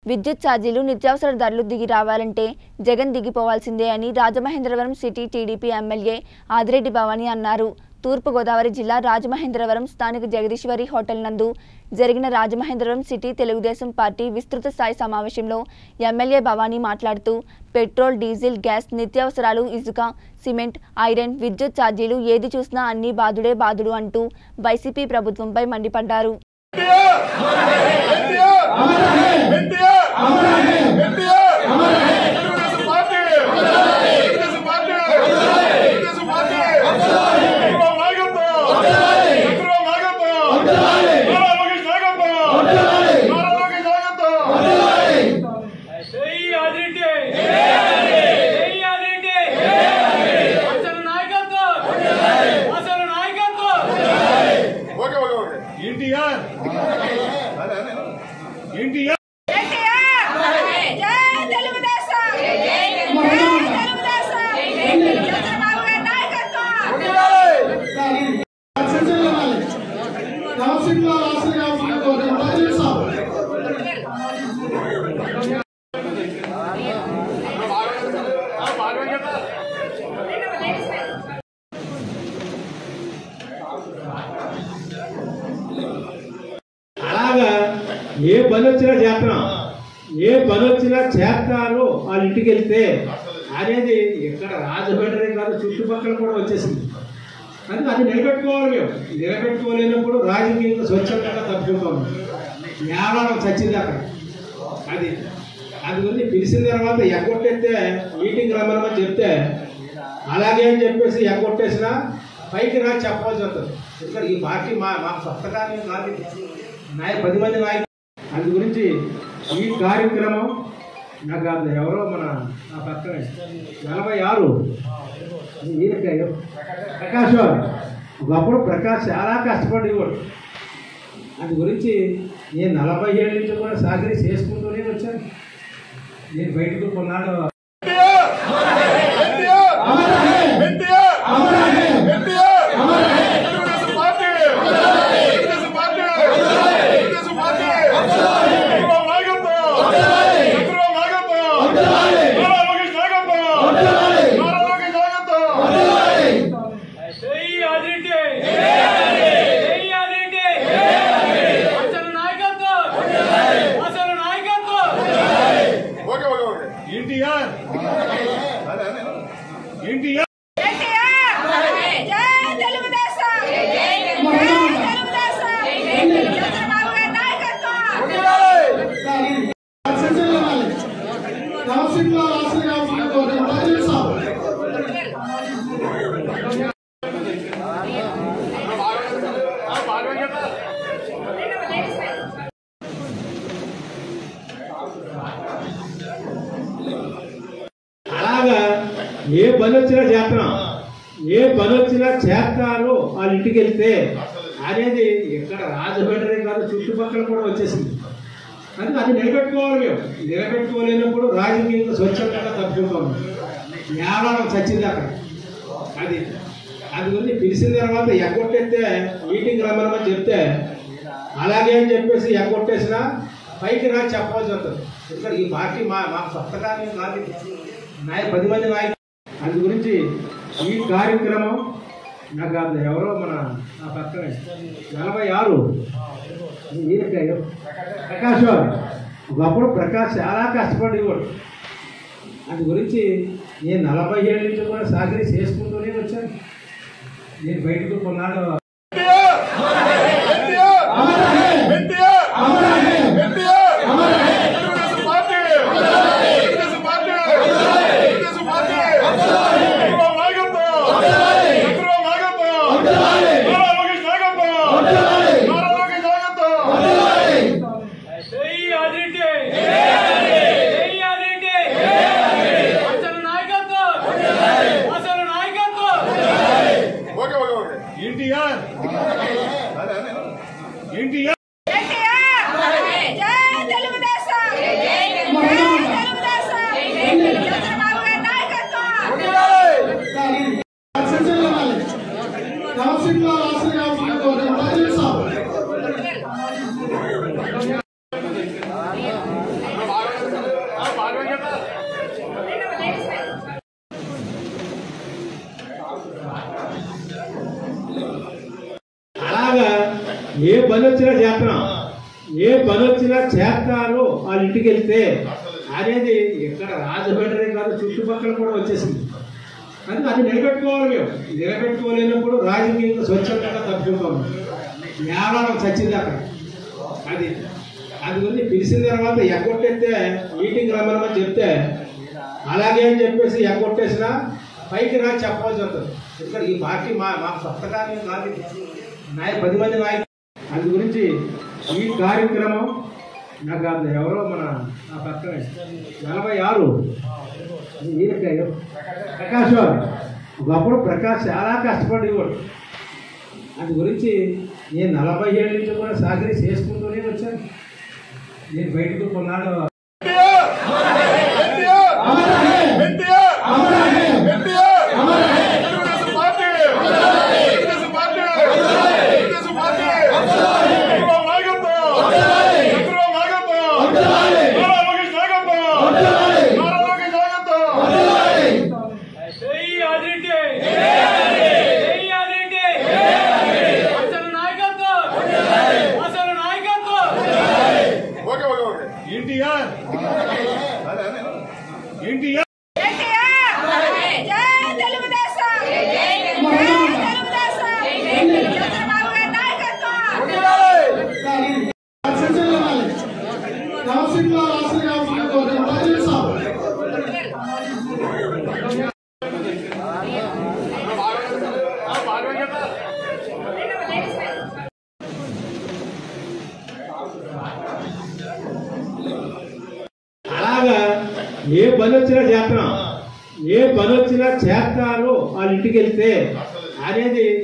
విద్యుత్ ఛార్జీలు నిత్యావసర ధరలు దిగి రావాలంటే జగన్ దిగిపోవాల్సిందే అని Rajamahendravaram city TDP MLA Adireddy Bhavani అన్నారు తూర్పుగోదావరి జిల్లా రాజమహేంద్రవరం స్థానిక జగదీశ్వరి హోటల్ నందు జరిగిన రాజమహేంద్రవరం సిటీ తెలుగుదేశం పార్టీ విస్తృత స్థాయి సమావేశంలో ఎమ్మెల్యే భవానీ మాట్లాడుతూ పెట్రోల్ డీజిల్ గ్యాస్ నిత్యావసరాలు ఇసుక సిమెంట్ ఐరన్ విద్యుత్ ఛార్జీలు ఏది చూసినా అన్ని బాదుడే బాదుడు అంటూ వైసీపీ ప్రభుత్వంపై మండిపడ్డారు జై ఆదిరెడ్డి జై ఆదిరెడ్డి అసలు నాయకత్వం అసలు నాయకత్వం ఎన్టీఆర్ ఎన్టీఆర్ జై తెలుగుదేశం జై తెలుగుదేశం చంద్రబాబు గారి నాయకత్వం కౌన్సిల్లో రాసిన కావాల్సిన కోరిక తెలుసా అలాగా ఏ పని వచ్చినా చేస్తున్నాం ఏ పని వచ్చినా చేస్తారు వాళ్ళ ఇంటికి వెళ్తే అనేది ఇక్కడ రాజమండ్రి కాదు చుట్టుపక్కల కూడా వచ్చేసింది అందుకే అది నిలబెట్టుకోవాలి మేము నిలబెట్టుకోలేనప్పుడు రాజకీయంగా స్వచ్ఛందంగా తప్పుకుంటాం వ్యాపారం చచ్చింది అక్కడ అది అది గురించి పిలిచిన తర్వాత ఎగ్గొట్టేస్తే మీటింగ్ రమ్మని చెప్తే అలాగే అని చెప్పేసి ఎగ్గొట్టేసినా పైకి రా చెప్పాల్సి వస్తుంది ఇక్కడ ఈ పార్టీ మా మా సొంతకాన్ని కాదు ఇది. నాయ పది మంది నాయకులు అందు గురించి ఈ కార్యక్రమం నాకు అది ఎవరో మన నా పక్కనే నలభై ఆరు ఈయన ప్రకాష్ వారు. ఒకప్పుడు ప్రకాష్ చాలా కష్టపడేవాడు అందు గురించి నేను నలభై ఏళ్ళ నుంచి కూడా సాగరి చేసుకుంటూనే వచ్చాను నేను బయటకు కొన్నాడు జై ఆదిరెడ్డి జై ఆదిరెడ్డి అసలు నాయకత్వం అసలు నాయకత్వం ఎన్టీఆర్ ఎన్టీఆర్ జై తెలుగుదేశం జై తెలుగుదేశం చంద్రబాబు గారి నాయకత్వం కౌన్సిల్లో రాసిన కావాల్సిన కోరిక తెలుసా అలాగా ఏ పని వచ్చినా చేస్తున్నాం ఏ పని వచ్చినా చేస్తారు వాళ్ళ ఇంటికి వెళ్తే అనేది ఇక్కడ రాజమండ్రి కాదు చుట్టుపక్కల కూడా వచ్చేసింది అందుకే అది నిలబెట్టుకోవాలి మేము నిలబెట్టుకోలేనప్పుడు రాజకీయంగా స్వచ్ఛందంగా తప్పుకుంటాం వ్యాపారం చచ్చింది అక్కడ అది అది గురించి పిలిచిన తర్వాత ఎగ్గొట్టేస్తే మీటింగ్ రమ్మని చెప్తే అలాగే అని చెప్పేసి ఎగ్గొట్టేసినా పైకి రా చెప్పాల్సి వస్తుంది ఇక్కడ ఈ పార్టీ మా మా సొంతకాన్ని కాదు ఇది. నాయ పది మంది నాయకులు అందు గురించి ఈ కార్యక్రమం నాకు అది ఎవరో మన నా పక్కనే నలభై ఆరు ఈయన ప్రకాష్ వారు. ఒకప్పుడు ప్రకాష్ చాలా కష్టపడేవాడు అందు గురించి నేను నలభై ఏళ్ళ నుంచి కూడా సాగరి చేసుకుంటూనే వచ్చాను నేను బయటకు కొన్నాడు జై ఆదిరెడ్డి జై ఆదిరెడ్డి అసలు నాయకత్వం అసలు నాయకత్వం ఎన్టీఆర్ పని వచ్చినా చేస్తున్నాం ఏ పని వచ్చినా చేస్తారు వాళ్ళ ఇంటికి వెళ్తే అనేది ఇక్కడ రాజమండ్రి కాదు చుట్టుపక్కల కూడా వచ్చేసింది అందుకే అది నిలబెట్టుకోవాలి మేము నిలబెట్టుకోలేనప్పుడు రాజకీయంగా స్వచ్ఛందంగా తప్పుకుంటాం వ్యాపారం చచ్చిందాక అది అది గురించి పిలిచిన తర్వాత ఎగ్గొట్టేస్తే మీటింగ్ రమ్మని చెప్తే అలాగే అని చెప్పేసి ఎగ్గొట్టేసినా పైకి రా చెప్పాల్సి వస్తుంది ఇక్కడ ఈ పార్టీ మా మా సొంతగా కాదు నాయ పది మంది నాయకులు అందు గురించి ఈ కార్యక్రమం నాకు అది ఎవరో మన ఆ పక్కన నలభై ఆరు ఈయన ప్రకాష్ వారు ఒకప్పుడు ప్రకాష్ చాలా కష్టపడేవాడు అది గురించి నేను నలభై ఏళ్ళ నుంచి కూడా సాగరి చేసుకుంటూనే వచ్చాను నేను బయటకు కొన్నాడు జై ఆదిరెడ్డి జై ఆదిరెడ్డి అసలు నాయకత్వం అసలు నాయకత్వం ఎన్టీఆర్ ఎన్టీఆర్ ఎన్టీఆర్ జై తెలుగుదేశం జై తెలుగుదేశం చంద్రబాబు గారి నాయకత్వం తహసీల్దార్ ఆశ్రయ మనకు రాజేష్ సాబ్ అలాగా ఏ పని వచ్చినా చేస్తున్నాం ఏ పని వచ్చినా చేస్తారు వాళ్ళ ఇంటికి వెళ్తే అనేది